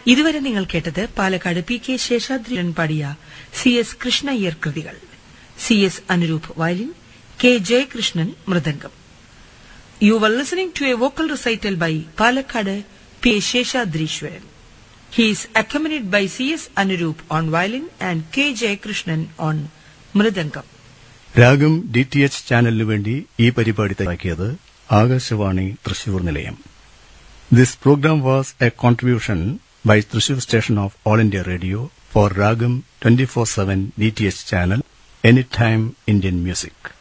ഇതുവരെ നിങ്ങൾ കേട്ടത് പാലക്കാട് പി കെ ശേഷാദ്രിയൻ പാടിയ സി എസ് കൃഷ്ണയ്യർ കൃതികൾ C S Anuroop violin K Jayakrishnan mridangam you are listening to a vocal recital by Palakkad P A Seshadriswaran He is accompanied by C.S. Anurup on violin and K. Jayakrishnan on mridangam. Raagam D T H ചാനലിനു വേണ്ടി ഈ പരിപാടി തയ്യാക്കിയത് ആകാശവാണി തൃശൂർ നിലയം this programme was a contribution by Thrissur station of all India radio for Raagam twenty four seven D T H channel any time Indian music